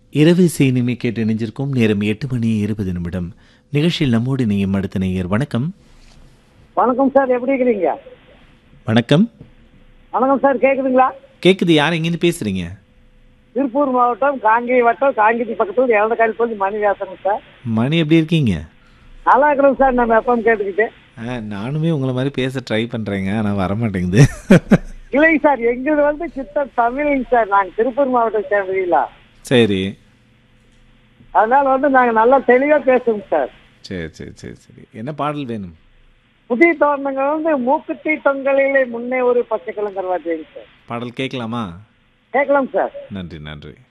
இரவு செய்திமை கேட்டு இணைஞ்சிருக்கும் நேரம் எட்டு மணி இருபது நிமிடம் நிகழ்ச்சியில் நம்மோடு இணையும் அடுத்த நேயர் வணக்கம் வணக்கம் சார் எப்படி இருக்கிறீங்க வணக்கம் வணக்கம் சார் கேக்குதுங்களா கேக்குது யார் எங்கேருந்து பேசுறீங்க திருப்பூர் மாவட்டம் காங்கேய வட்டம் காங்கேயத்தி பக்கத்துல இறந்தக்கால் பகுதி மணி பேசுறேங்க சார் மணி எப்படி இருக்கீங்க நல்லா இருக்கிறோம் சார் நம்ம எப்பவும் கேட்டுக்கிட்டு ஆ, நானுமே உங்களை மாதிரி பேச ட்ரை பண்றேங்க ஆனா வர மாட்டேங்குது இல்லைங்க சார் எங்களுது வந்து சித்த தமிழ்ங்க சார் நாங்க திருப்பூர் மாவட்டம் சேர்ந்தீங்களா சரி அதனால வந்து நாங்க நல்லா தெளிவா பேசுவோங்க சார் சரி சரி சரி சரி என்ன பாடல் வேணும் புதிய தோரணங்கள் வந்து மூக்குத்தி தொங்கலிலே முன்னே ஒரு பச்சை கிழங்கு சார் பாடல் கேட்கலாமா கேட்கலாம் சார் நன்றி நன்றி